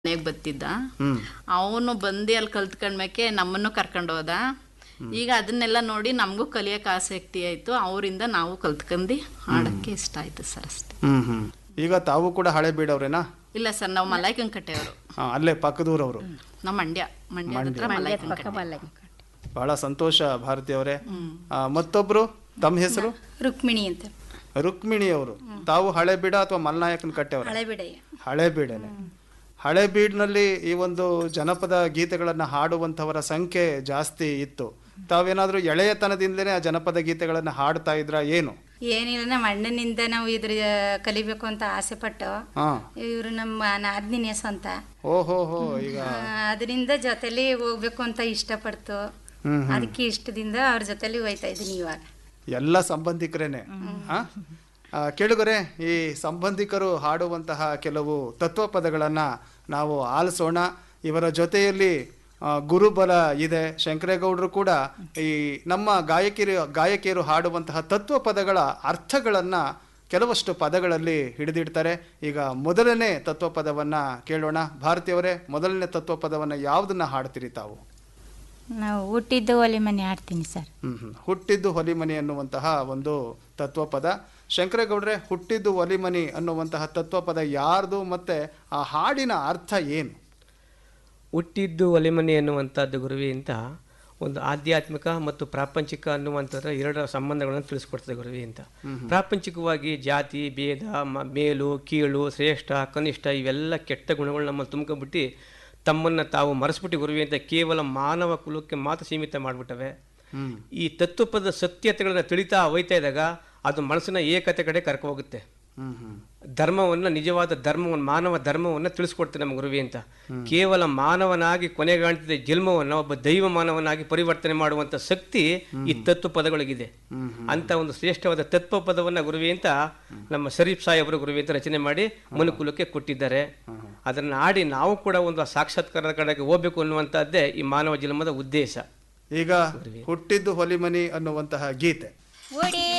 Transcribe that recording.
ಮನೆಗೆ ಬತ್ತಿದ್ದ ಹ್ಮ್ ಅವನು ಬಂದು ಅಲ್ಲಿ ಕಲ್ತ್ಕೊಂಡ್ಮೇಕೆ ನಮ್ಮನ್ನು ಕರ್ಕೊಂಡು ಹೋದ ಈಗ ಅದನ್ನೆಲ್ಲ ನೋಡಿ ನಮಗೂ ಕಲಿಯೋಕೆ ಆಸಕ್ತಿ ಆಯಿತು ಅವರಿಂದ ನಾವು ಕಲ್ತ್ಕೊಂಡು ಆಡೋಕ್ಕೆ ಇಷ್ಟ ಆಯಿತು ಸರ್ ಅಷ್ಟೇ ಹ್ಮ್ ಹ್ಮ್ ಈಗ ತಾವು ಕೂಡ ಹಳೆ ಬೀಡವ್ರೇನಾ ಇಲ್ಲ ಸರ್ ನಾವು ಮಲಾಯ್ಕನ್ ಕಟ್ಟೆಯವರು ಹಾ, ಅಲ್ಲೇ ಪಕ್ಕದೂರವರು ನಾವು ಮಂಡ್ಯ ಮಂಡ್ಯ ಹತ್ರ ಮಲಾಯ್ಕನ್ ಕಟ್ಟೆ ಬಹಳ ಸಂತೋಷ ಭಾರತಿ ಅವರೇ ಮತ್ತೊಬ್ರು ತಮ್ಮ ಹೆಸರು ರುಕ್ಮಿಣಿ ಅಂತ ರುಕ್ಮಿಣಿ ಅವರು ತಾವು ಹಳೆ ಬೀಡ ಅಥವಾ ಮಲ್ನಾಯಕನ ಕಟ್ಟೆಯವರ ಹಳೆಬಿಡೆಯ ಹಳೆ ಬೀಡನೆ ಹಳೆ ಬೀಡ್ನಲ್ಲಿ ಈ ಒಂದು ಜನಪದ ಗೀತೆಗಳನ್ನ ಹಾಡುವಂಥವರ ಸಂಖ್ಯೆ ಜಾಸ್ತಿ ಇತ್ತು ತಾವೇನಾದ್ರೂ ಎಳೆಯತನದಿಂದಲೇ ಆ ಜನಪದ ಗೀತೆಗಳನ್ನ ಹಾಡ್ತಾ ಇದ್ರ ಏನು ಏನಿಲ್ಲ ನಮ್ಮ ಅಣ್ಣನಿಂದ ನಾವು ಇದ್ರ ಕಲಿಬೇಕು ಅಂತ ಆಸೆ ಪಟ್ಟು ಹಾ ಇವರು ನಮ್ಮ ನಾದ್ನಿನ ಸ್ವಂತ ಓಹೋ ಹೋ ಈಗ ಅದರಿಂದ ಜೊತೆಲಿ ಹೋಗ್ಬೇಕು ಅಂತ ಇಷ್ಟಪಡ್ತು ಹ್ಮ್ ಅದಕ್ಕೆ ಇಷ್ಟದಿಂದ ಅವ್ರ ಜೊತೆಲಿ ಹೋಯ್ತಾ ಇದ್ದೀನಿ ಇವಾಗ ಎಲ್ಲ ಸಂಬಂಧಿಕರೇನೆ ಆ? ಆ, ಕೇಳುಗರೆ ಈ ಸಂಬಂಧಿಕರು ಹಾಡುವಂತಹ ಕೆಲವು ತತ್ವ ಪದಗಳನ್ನ ನಾವು ಆಲಿಸೋಣ ಇವರ ಜೊತೆಯಲ್ಲಿ ಆ, ಗುರುಬಲ ಇದೆ ಶಂಕರೇಗೌಡರು ಕೂಡ ಈ ನಮ್ಮ ಗಾಯಕಿರು ಗಾಯಕಿಯರು ಹಾಡುವಂತಹ ತತ್ವ ಪದಗಳ ಅರ್ಥಗಳನ್ನ ಕೆಲವಷ್ಟು ಪದಗಳಲ್ಲಿ ಹಿಡಿದಿಡ್ತಾರೆ ಈಗ ಮೊದಲನೇ ತತ್ವ ಪದವನ್ನ ಕೇಳೋಣ ಭಾರತೀಯವರೇ ಮೊದಲನೇ ತತ್ವ ಪದವನ್ನ ಯಾವುದನ್ನ ಹಾಡ್ತೀರಿ ತಾವು ನಾವು ಹುಟ್ಟಿದ್ದು ಒಲೆ ಮನೆ ಆಡ್ತೀನಿ ಸರ್ ಹ್ಮ್ ಹ್ಮ್. ಹುಟ್ಟಿದ್ದು ಹೊಲಿಮನಿ ಅನ್ನುವಂತಹ ಒಂದು ತತ್ವಪದ ಶಂಕರೇಗೌಡ್ರೆ ಹುಟ್ಟಿದ್ದು ಒಲಿಮನಿ ಅನ್ನುವಂತಹ ತತ್ವಪದ ಯಾರ್ದು ಮತ್ತೆ ಆ ಹಾಡಿನ ಅರ್ಥ ಏನು ಹುಟ್ಟಿದ್ದು ಒಲೆಮನೆ ಎನ್ನುವಂಥದ್ದು ಗುರುವಿಯಿಂದ ಒಂದು ಆಧ್ಯಾತ್ಮಿಕ ಮತ್ತು ಪ್ರಾಪಂಚಿಕ ಅನ್ನುವಂಥದ್ರ ಎರಡರ ಸಂಬಂಧಗಳನ್ನು ತಿಳಿಸ್ಕೊಡ್ತದೆ ಗುರುವಿ ಅಂತ ಪ್ರಾಪಂಚಿಕವಾಗಿ ಜಾತಿ ಭೇದ ಮ- ಮೇಲು ಕೀಳು ಶ್ರೇಷ್ಠ ಕನಿಷ್ಠ ಇವೆಲ್ಲ ಕೆಟ್ಟ ಗುಣಗಳು ನಮ್ಮಲ್ಲಿ ತುಂಬ್ಕೊಂಡ್ಬಿಟ್ಟು ತಮ್ಮನ್ನು ತಾವು ಮರೆಸ್ಬಿಟ್ಟು ಗುರುವಿ ಅಂತ ಕೇವಲ ಮಾನವ ಕುಲಕ್ಕೆ ಮಾತ್ರ ಸೀಮಿತ ಮಾಡಿಬಿಟ್ಟವೆ ಹ್ಮ್ ಈ ತತ್ವಪದ ಸತ್ಯತೆಗಳನ್ನ ತಿಳಿತಾ ಹೋಯ್ತಾ ಇದ್ದಾಗ ಅದು ಮನಸ್ಸಿನ ಏಕತೆ ಕಡೆ ಕರ್ಕೊ ಹೋಗುತ್ತೆ ಹ್ಮ್ ಹ್ಮ್ ಧರ್ಮವನ್ನು ನಿಜವಾದ ಧರ್ಮವನ್ನು ಮಾನವ ಧರ್ಮವನ್ನು ತಿಳಿಸ್ಕೊಡ್ತಾರೆ ನಮ್ಮ ಗುರುವಿ ಅಂತ ಕೇವಲ ಮಾನವನಾಗಿ ಕೊನೆಗಾಣ್ತಿದ್ದ ಜನ್ಮವನ್ನು ಒಬ್ಬ ದೈವ ಮಾನವನಾಗಿ ಪರಿವರ್ತನೆ ಮಾಡುವಂತ ಶಕ್ತಿ ಈ ತತ್ವ ಪದಗಳಿಗಿದೆ ಅಂತ ಒಂದು ಶ್ರೇಷ್ಠವಾದ ತತ್ವ ಪದವನ್ನ ಗುರುವಿ ಅಂತ ನಮ್ಮ ಶರೀಫ್ ಸಾಹೇಬರು ಗುರುವಿ ಅಂತ ರಚನೆ ಮಾಡಿ ಮನುಕುಲಕ್ಕೆ ಕೊಟ್ಟಿದ್ದಾರೆ ಅದನ್ನ ಆಡಿ ನಾವು ಕೂಡ ಒಂದು ಸಾಕ್ಷಾತ್ಕಾರದ ಕಡೆಗೆ ಹೋಗ್ಬೇಕು ಅನ್ನುವಂಥದ್ದೇ ಈ ಮಾನವ ಜನ್ಮದ ಉದ್ದೇಶ ಈಗ ಹುಟ್ಟಿದ್ದು ಹೊಲಿಮನಿ ಅನ್ನುವಂತಹ ಗೀತೆ ಒಡೆ